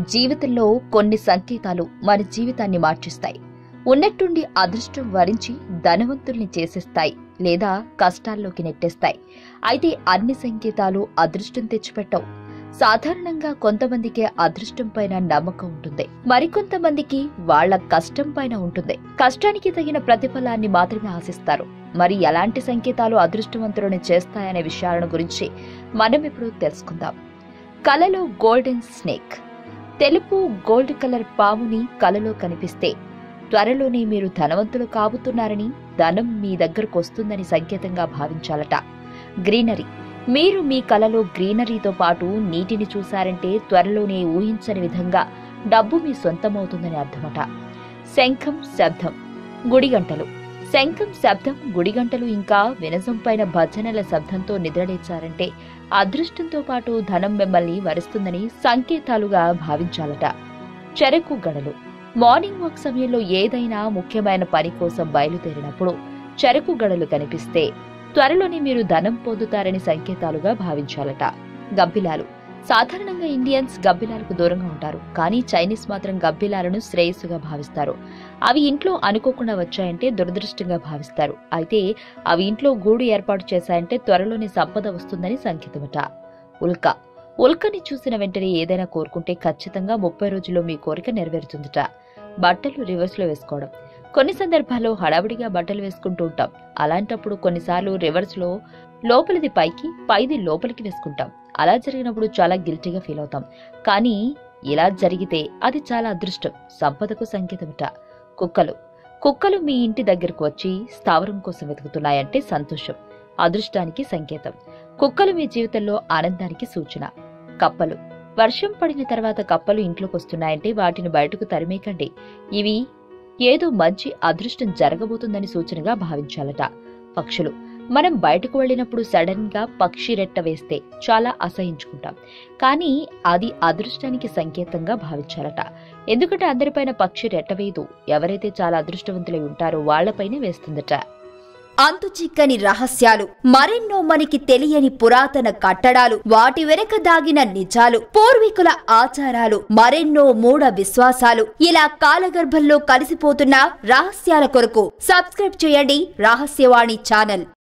జీవితంలో కొన్ని సంకేతాలు మన జీవితాన్ని మార్చిస్తాయి ఉన్నట్టుండి అదృష్టం వరించి ధనవంతుల్ని చేసేస్తాయి లేదా కష్టాల్లోకి నెట్టేస్తాయి అయితే అన్ని సంకేతాలు అదృష్టం తెచ్చిపెట్టవు సాధారణంగా కొంతమందికి అదృష్టం పైన నమ్మకం ఉంటుంది మరికొంతమందికి వాళ్ళ కష్టం పైన ఉంటుంది కష్టానికి తగిన ప్రతిఫలాన్ని మాత్రమే ఆశిస్తారు మరి ఎలాంటి సంకేతాలు అదృష్టవంతులను చేస్తాయనే విషయాలను గురించి మనం ఇప్పుడు తెలుసుకుందాం కలలో గోల్డెన్ స్నేక్ తెలుపు గోల్డ్ కలర్ పాముని కలలో కనిపిస్తే త్వరలోనే మీరు ధనవంతులు కాబోతున్నారని ధనం మీ దగ్గరకు వస్తుందని సంకేతంగా భావించాలట గ్రీనరీ మీరు మీ కలలో గ్రీనరీతో పాటు నీటిని చూశారంటే త్వరలోనే ఊహించని విధంగా డబ్బు మీ సొంతమవుతుందని అర్థమట శంఖం శబ్దం గుడిగంటలు శంఖం శబ్దం గుడిగంటలు ఇంకా వినసం పైన భజనల శబ్దంతో నిద్రలేచారంటే అదృష్టంతో పాటు ధనం మిమ్మల్ని వరిస్తుందని సంకేతాలుగా భావించాలట చెరకు గడలు మార్నింగ్ వాక్ సమయంలో ఏదైనా ముఖ్యమైన పని కోసం బయలుదేరినప్పుడు చెరకు గడలు కనిపిస్తే త్వరలోనే మీరు ధనం పొందుతారని సంకేతాలుగా భావించాలట గబ్బిలాలు సాధారణంగా ఇండియన్స్ గబ్బిలాలకు దూరంగా ఉంటారు కానీ చైనీస్ మాత్రం గబ్బిలాలను శ్రేయస్సుగా భావిస్తారు అవి ఇంట్లో అనుకోకుండా వచ్చాయంటే దురదృష్టంగా భావిస్తారు అయితే అవి ఇంట్లో గూడు ఏర్పాటు చేశాయంటే త్వరలోనే సంపద వస్తుందని సంకేతమట ఉల్క ఉల్కని చూసిన వెంటనే ఏదైనా కోరుకుంటే ఖచ్చితంగా ముప్పై రోజుల్లో మీ కోరిక నెరవేరుతుందట బట్టలు రివర్స్ లో వేసుకోవడం కొన్ని సందర్భాల్లో హడావిడిగా బట్టలు వేసుకుంటూ ఉంటాం అలాంటప్పుడు కొన్నిసార్లు రివర్స్ లో లోపలిది పైకి పైది లోపలికి వేసుకుంటాం అలా జరిగినప్పుడు చాలా గిల్టీగా ఫీల్ అవుతాం కానీ ఇలా జరిగితే అది చాలా అదృష్టం సంపదకు సంకేతమట కుక్కలు కుక్కలు మీ ఇంటి దగ్గరకు వచ్చి స్థావరం కోసం వెతుకుతున్నాయంటే సంతోషం అదృష్టానికి సంకేతం కుక్కలు మీ జీవితంలో ఆనందానికి సూచన కప్పలు వర్షం పడిన తర్వాత కప్పలు ఇంట్లోకి వస్తున్నాయంటే వాటిని బయటకు తరిమేకండి ఇవి ఏదో మంచి అదృష్టం జరగబోతుందని సూచనగా భావించాలట పక్షులు మనం బయటకు వెళ్ళినప్పుడు సడన్ గా పక్షి రెట్ట వేస్తే చాలా అసహించుకుంటాం కానీ అది అదృష్టానికి సంకేతంగా భావించాలట ఎందుకంటే అందరిపైన పక్షి రెట్ట వేయదు ఎవరైతే చాలా అదృష్టవంతులై ఉంటారో వాళ్లపైనే వేస్తుందట అంతు చిక్కని రహస్యాలు మరెన్నో మనకి తెలియని పురాతన కట్టడాలు వాటి వెనక దాగిన నిజాలు పూర్వీకుల ఆచారాలు మరెన్నో మూఢ విశ్వాసాలు ఇలా కాలగర్భంలో కలిసిపోతున్న రహస్యాల కొరకు సబ్స్క్రైబ్ చేయండి రహస్యవాణి ఛానల్